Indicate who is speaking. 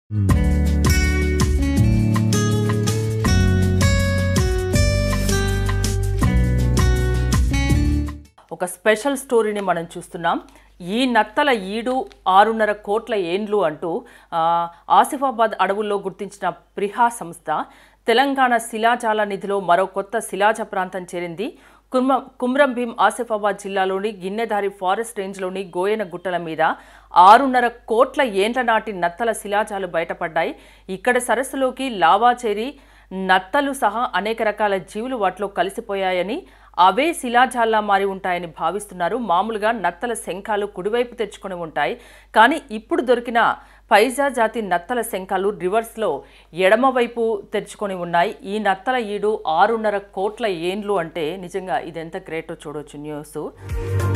Speaker 1: ఒక స్పెషల్ స్టోరీని మనం చూస్తున్నాం ఈ నత్తల ఈడు ఆరున్నర కోట్ల ఏండ్లు అంటూ ఆ, ఆసిఫాబాద్ అడవుల్లో గుర్తించిన ప్రిహా సంస్థ తెలంగాణ శిలాజాల నిధిలో మరో కొత్త శిలాజ ప్రాంతం చేరింది కుమ్ర కుమ్రం భీం ఆసిఫాబాద్ జిల్లాలోని గిన్నెదారి ఫారెస్ట్ రేంజ్లోని గోయన గుట్టల మీద ఆరున్నర కోట్ల ఏండ్ల నాటి నత్తల శిలాజాలు బయటపడ్డాయి ఇక్కడ సరస్సులోకి లావా చేరి నత్తలు సహా అనేక రకాల జీవులు వాటిలో కలిసిపోయాయని అవే శిలాజాల్లా మారి ఉంటాయని భావిస్తున్నారు మామూలుగా నత్తల శంఖాలు కుడివైపు తెచ్చుకొని ఉంటాయి కానీ ఇప్పుడు దొరికిన పైజా జాతి నత్తల శంఖాలు రివర్స్లో ఎడమవైపు తెరుచుకొని ఉన్నాయి ఈ నత్తల ఈడు ఆరున్నర కోట్ల ఏండ్లు అంటే నిజంగా ఇదెంత గ్రేటో చూడొచ్చు న్యూస్